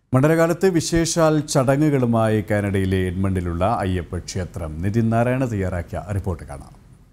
മണ്ഡലകാലത്ത് വിശേഷാൽ ചടങ്ങുകളുമായി കാനഡയിലെ എഡ്മണ്ടിലുള്ള അയ്യപ്പ ക്ഷേത്രം നിതിൻ നാരായണ തയ്യാറാക്കിയ റിപ്പോർട്ട് കാണാം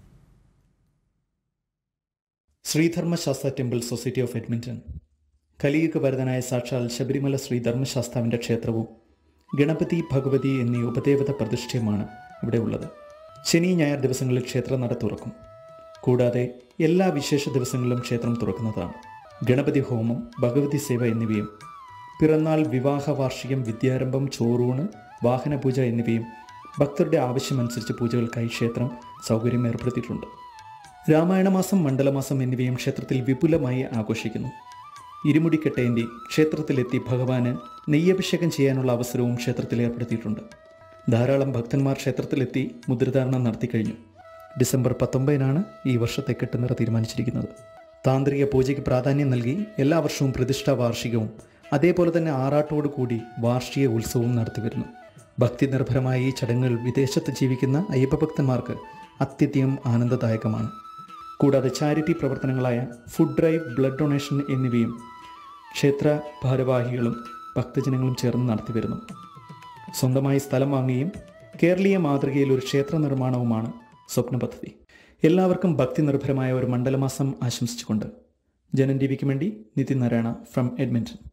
Sri Dharma Sastha temple society of Edmonton കലിയുഗ ഭരതനായ സാക്ഷാൽ ശബരിമല ശ്രീ ധർമ്മശാസ്താവിൻ്റെ ക്ഷേത്രവും ഗണപതി ഭഗവതി എന്നീ ഉപദേവത പ്രതിഷ്ഠയുമാണ് ഇവിടെ ഉള്ളത് ശനി ഞായർ ദിവസങ്ങളിൽ ക്ഷേത്ര നട തുറക്കും കൂടാതെ എല്ലാ വിശേഷ ദിവസങ്ങളിലും ക്ഷേത്രം തുറക്കുന്നതാണ് ഗണപതി ഹോമം ഭഗവതി സേവ എന്നിവയും പിറന്നാൾ വിവാഹ വാർഷികം വിദ്യാരംഭം ചോറൂണ് വാഹനപൂജ എന്നിവയും ഭക്തരുടെ ആവശ്യമനുസരിച്ച് പൂജകൾക്കായി ക്ഷേത്രം സൗകര്യം ഏർപ്പെടുത്തിയിട്ടുണ്ട് രാമായണമാസം മണ്ഡലമാസം എന്നിവയും ക്ഷേത്രത്തിൽ വിപുലമായി ആഘോഷിക്കുന്നു ഇരുമുടിക്കെട്ടേന്തി ക്ഷേത്രത്തിലെത്തി ഭഗവാന് നെയ്യഭിഷേകം ചെയ്യാനുള്ള അവസരവും ക്ഷേത്രത്തിൽ ഏർപ്പെടുത്തിയിട്ടുണ്ട് ധാരാളം ഭക്തന്മാർ ക്ഷേത്രത്തിലെത്തി മുദ്രധാരണം നടത്തിക്കഴിഞ്ഞു ഡിസംബർ പത്തൊമ്പതിനാണ് ഈ വർഷത്തെ കെട്ടുനിറ തീരുമാനിച്ചിരിക്കുന്നത് താന്ത്രിക പൂജയ്ക്ക് പ്രാധാന്യം നൽകി എല്ലാ വർഷവും പ്രതിഷ്ഠാ വാർഷികവും അതേപോലെ തന്നെ ആറാട്ടോടു കൂടി വാർഷിക ഉത്സവവും നടത്തിവരുന്നു ഭക്തി നിർഭരമായ ഈ ചടങ്ങുകൾ വിദേശത്ത് ജീവിക്കുന്ന അയ്യപ്പ ഭക്തന്മാർക്ക് അത്യധികം ആനന്ദദായകമാണ് കൂടാതെ ചാരിറ്റി പ്രവർത്തനങ്ങളായ ഫുഡ് ഡ്രൈവ് ബ്ലഡ് ഡൊണേഷൻ എന്നിവയും ക്ഷേത്ര ഭാരവാഹികളും ഭക്തജനങ്ങളും ചേർന്ന് നടത്തിവരുന്നു സ്വന്തമായി സ്ഥലം വാങ്ങുകയും കേരളീയ മാതൃകയിൽ ഒരു ക്ഷേത്ര നിർമ്മാണവുമാണ് സ്വപ്ന പദ്ധതി എല്ലാവർക്കും ഭക്തി നിർഭരമായ ഒരു മണ്ഡലമാസം ആശംസിച്ചുകൊണ്ട് ജനൻ ടി വിക്ക് വേണ്ടി നിതിൻ നാരായണ ഫ്രം എഡ്മിൻറ്റൺ